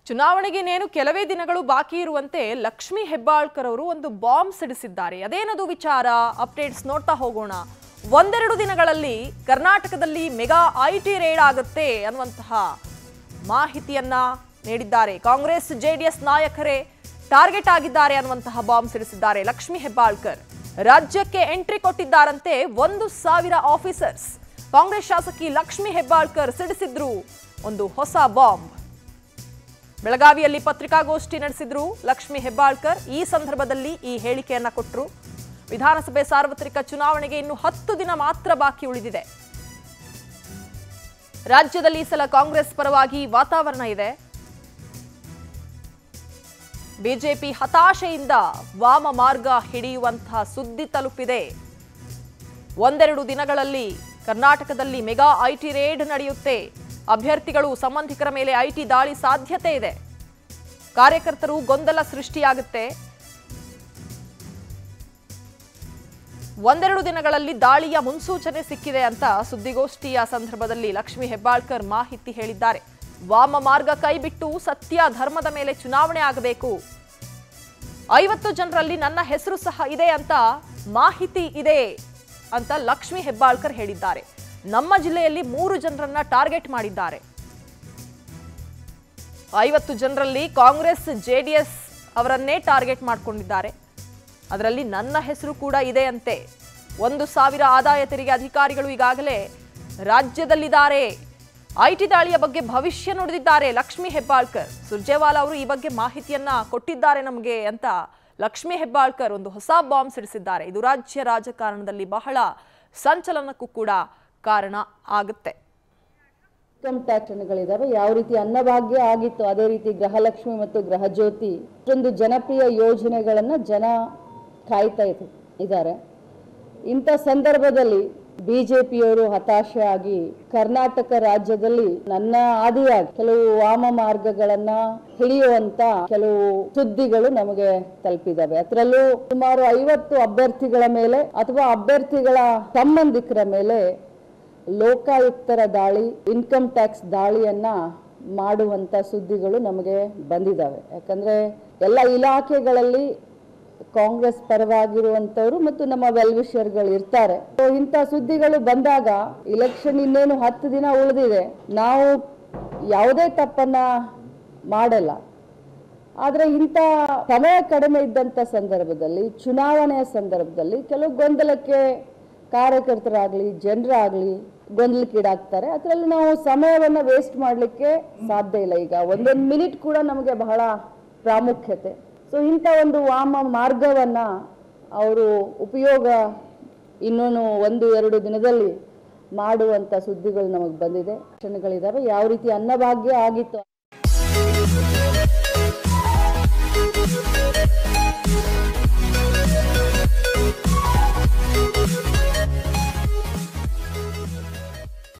ಚುನಾವಣೆಗೆ ಇನ್ನೇನು ಕೆಲವೇ ದಿನಗಳು ಬಾಕಿ ಇರುವಂತೆ ಲಕ್ಷ್ಮಿ ಹೆಬ್ಬಾಳ್ಕರ್ ಅವರು ಒಂದು ಬಾಂಬ್ ಸಿಡಿಸಿದ್ದಾರೆ ಅದೇನದು ವಿಚಾರ ಅಪ್ಡೇಟ್ಸ್ ನೋಡ್ತಾ ಹೋಗೋಣ ಒಂದೆರಡು ದಿನಗಳಲ್ಲಿ ಕರ್ನಾಟಕದಲ್ಲಿ ಮೆಗಾ ಐ ಟಿ ರೇಡ್ ಆಗುತ್ತೆ ಅನ್ನುವಂತಹ ಮಾಹಿತಿಯನ್ನ ನೀಡಿದ್ದಾರೆ ಕಾಂಗ್ರೆಸ್ ಜೆಡಿಎಸ್ ನಾಯಕರೇ ಟಾರ್ಗೆಟ್ ಆಗಿದ್ದಾರೆ ಅನ್ನುವಂತಹ ಬಾಂಬ್ ಸಿಡಿಸಿದ್ದಾರೆ ಲಕ್ಷ್ಮಿ ಹೆಬ್ಬಾಳ್ಕರ್ ರಾಜ್ಯಕ್ಕೆ ಎಂಟ್ರಿ ಕೊಟ್ಟಿದ್ದಾರಂತೆ ಒಂದು ಸಾವಿರ ಆಫೀಸರ್ಸ್ ಕಾಂಗ್ರೆಸ್ ಶಾಸಕಿ ಲಕ್ಷ್ಮಿ ಹೆಬ್ಬಾಳ್ಕರ್ ಸಿಡಿಸಿದ್ರು ಒಂದು ಹೊಸ ಬಾಂಬ್ ಬೆಳಗಾವಿಯಲ್ಲಿ ಪತ್ರಿಕಾಗೋಷ್ಠಿ ನಡೆಸಿದ್ರು ಲಕ್ಷ್ಮಿ ಹೆಬ್ಬಾಳ್ಕರ್ ಈ ಸಂದರ್ಭದಲ್ಲಿ ಈ ಹೇಳಿಕೆಯನ್ನ ಕೊಟ್ಟರು ವಿಧಾನಸಭೆ ಸಾರ್ವತ್ರಿಕ ಚುನಾವಣೆಗೆ ಇನ್ನು ಹತ್ತು ದಿನ ಮಾತ್ರ ಬಾಕಿ ಉಳಿದಿದೆ ರಾಜ್ಯದಲ್ಲಿ ಈ ಸಲ ಕಾಂಗ್ರೆಸ್ ಪರವಾಗಿ ವಾತಾವರಣ ಇದೆ ಬಿಜೆಪಿ ಹತಾಶೆಯಿಂದ ವಾಮ ಮಾರ್ಗ ಹಿಡಿಯುವಂತಹ ಸುದ್ದಿ ತಲುಪಿದೆ ಒಂದೆರಡು ದಿನಗಳಲ್ಲಿ ಕರ್ನಾಟಕದಲ್ಲಿ ಮೆಗಾ ಐಟಿ ರೇಡ್ ನಡೆಯುತ್ತೆ ಅಭ್ಯರ್ಥಿಗಳು ಸಂಬಂಧಿಕರ ಮೇಲೆ ಐಟಿ ದಾಳಿ ಸಾಧ್ಯತೆ ಇದೆ ಕಾರ್ಯಕರ್ತರು ಗೊಂದಲ ಸೃಷ್ಟಿಯಾಗುತ್ತೆ ಒಂದೆರಡು ದಿನಗಳಲ್ಲಿ ದಾಳಿಯ ಮುನ್ಸೂಚನೆ ಸಿಕ್ಕಿದೆ ಅಂತ ಸುದ್ದಿಗೋಷ್ಠಿಯ ಸಂದರ್ಭದಲ್ಲಿ ಲಕ್ಷ್ಮಿ ಹೆಬ್ಬಾಳ್ಕರ್ ಮಾಹಿತಿ ಹೇಳಿದ್ದಾರೆ ವಾಮ ಮಾರ್ಗ ಕೈಬಿಟ್ಟು ಸತ್ಯ ಧರ್ಮದ ಮೇಲೆ ಚುನಾವಣೆ ಆಗಬೇಕು ಐವತ್ತು ಜನರಲ್ಲಿ ನನ್ನ ಹೆಸರು ಸಹ ಇದೆ ಅಂತ ಮಾಹಿತಿ ಇದೆ ಅಂತ ಲಕ್ಷ್ಮಿ ಹೆಬ್ಬಾಳ್ಕರ್ ಹೇಳಿದ್ದಾರೆ ನಮ್ಮ ಜಿಲ್ಲೆಯಲ್ಲಿ ಮೂರು ಜನರನ್ನ ಟಾರ್ಗೆಟ್ ಮಾಡಿದ್ದಾರೆ ಐವತ್ತು ಜನರಲ್ಲಿ ಕಾಂಗ್ರೆಸ್ ಜೆಡಿಎಸ್ ಅವರನ್ನೇ ಟಾರ್ಗೆಟ್ ಮಾಡಿಕೊಂಡಿದ್ದಾರೆ ಅದರಲ್ಲಿ ನನ್ನ ಹೆಸರು ಕೂಡ ಇದೆ ಅಂತೆ ಒಂದು ಸಾವಿರ ಆದಾಯ ತೆರಿಗೆ ಅಧಿಕಾರಿಗಳು ಈಗಾಗಲೇ ರಾಜ್ಯದಲ್ಲಿದ್ದಾರೆ ಐಟಿ ದಾಳಿಯ ಬಗ್ಗೆ ಭವಿಷ್ಯ ನುಡಿದಿದ್ದಾರೆ ಲಕ್ಷ್ಮಿ ಹೆಬ್ಬಾಳ್ಕರ್ ಸುರ್ಜೇವಾಲಾ ಅವರು ಈ ಬಗ್ಗೆ ಮಾಹಿತಿಯನ್ನ ಕೊಟ್ಟಿದ್ದಾರೆ ನಮಗೆ ಅಂತ ಲಕ್ಷ್ಮಿ ಹೆಬ್ಬಾಳ್ಕರ್ ಒಂದು ಹೊಸ ಬಾಂಬ್ ಸಿಡಿಸಿದ್ದಾರೆ ಇದು ರಾಜ್ಯ ರಾಜಕಾರಣದಲ್ಲಿ ಬಹಳ ಸಂಚಲನಕ್ಕೂ ಕೂಡ ಕಾರಣ ಆಗುತ್ತೆ ಇನ್ಕಮ್ ಟ್ಯಾಕ್ಸ್ಗಳಿದಾವೆ ಯಾವ ರೀತಿ ಅನ್ನಭಾಗ್ಯ ಆಗಿತ್ತು ಅದೇ ರೀತಿ ಗೃಹಲಕ್ಷ್ಮಿ ಮತ್ತು ಗೃಹಜ್ಯೋತಿ ಇಷ್ಟೊಂದು ಜನಪ್ರಿಯ ಯೋಜನೆಗಳನ್ನ ಜನ ಕಾಯ್ತಾ ಇದ್- ಇದ್ದಾರೆ ಇಂಥ ಸಂದರ್ಭದಲ್ಲಿ ಬಿಜೆಪಿಯವರು ಹತಾಶೆ ಆಗಿ ಕರ್ನಾಟಕ ರಾಜ್ಯದಲ್ಲಿ ನನ್ನ ಆದಿಯಾಗಿ ಕೆಲವು ವಾಮ ಮಾರ್ಗಗಳನ್ನ ಹಿಡಿಯುವಂತ ಕೆಲವು ಸುದ್ದಿಗಳು ನಮಗೆ ತಲುಪಿದಾವೆ ಅದರಲ್ಲೂ ಸುಮಾರು ಐವತ್ತು ಅಭ್ಯರ್ಥಿಗಳ ಮೇಲೆ ಅಥವಾ ಅಭ್ಯರ್ಥಿಗಳ ಸಂಬಂಧಿಕರ ಮೇಲೆ ಲೋಕಾಯುಕ್ತರ ದಾಳಿ ಇನ್ಕಮ್ ಟ್ಯಾಕ್ಸ್ ದಾಳಿಯನ್ನ ಮಾಡುವಂತ ಸುದ್ದಿಗಳು ನಮಗೆ ಬಂದಿದ್ದಾವೆ ಯಾಕಂದ್ರೆ ಎಲ್ಲ ಇಲಾಖೆಗಳಲ್ಲಿ ಕಾಂಗ್ರೆಸ್ ಪರವಾಗಿರುವಂತವರು ಮತ್ತು ನಮ್ಮ ವೆಲ್ವಿಷರ್ಗಳು ಇರ್ತಾರೆ So, ಇಂಥ ಸುದ್ದಿಗಳು ಬಂದಾಗ ಇಲೆಕ್ಷನ್ ಇನ್ನೇನು ಹತ್ತು ದಿನ ಉಳಿದಿದೆ ನಾವು ಯಾವುದೇ ತಪ್ಪನ್ನ ಮಾಡಲ್ಲ ಆದರೆ ಇಂಥ ಸಮಯ ಕಡಿಮೆ ಇದ್ದಂಥ ಸಂದರ್ಭದಲ್ಲಿ ಚುನಾವಣೆಯ ಸಂದರ್ಭದಲ್ಲಿ ಕೆಲವು ಗೊಂದಲಕ್ಕೆ ಕಾರ್ಯಕರ್ತರಾಗಲಿ ಜನರಾಗಲಿ ಗೊಂದಲಕ್ಕೀಡಾಗ್ತಾರೆ ಅದರಲ್ಲಿ ನಾವು ಸಮಯವನ್ನು ವೇಸ್ಟ್ ಮಾಡಲಿಕ್ಕೆ ಸಾಧ್ಯ ಇಲ್ಲ ಈಗ ಒಂದೊಂದು ಮಿನಿಟ್ ಕೂಡ ನಮಗೆ ಬಹಳ ಪ್ರಾಮುಖ್ಯತೆ ಸೊ ಇಂಥ ಒಂದು ವಾಮ ಮಾರ್ಗವನ್ನು ಅವರು ಉಪಯೋಗ ಇನ್ನೊಂದು ಒಂದು ಎರಡು ದಿನದಲ್ಲಿ ಮಾಡುವಂಥ ಸುದ್ದಿಗಳು ನಮಗೆ ಬಂದಿದೆ ಕ್ಷಣಗಳಿದ್ದಾವೆ ಯಾವ ರೀತಿ ಅನ್ನಭಾಗ್ಯ ಆಗಿತ್ತು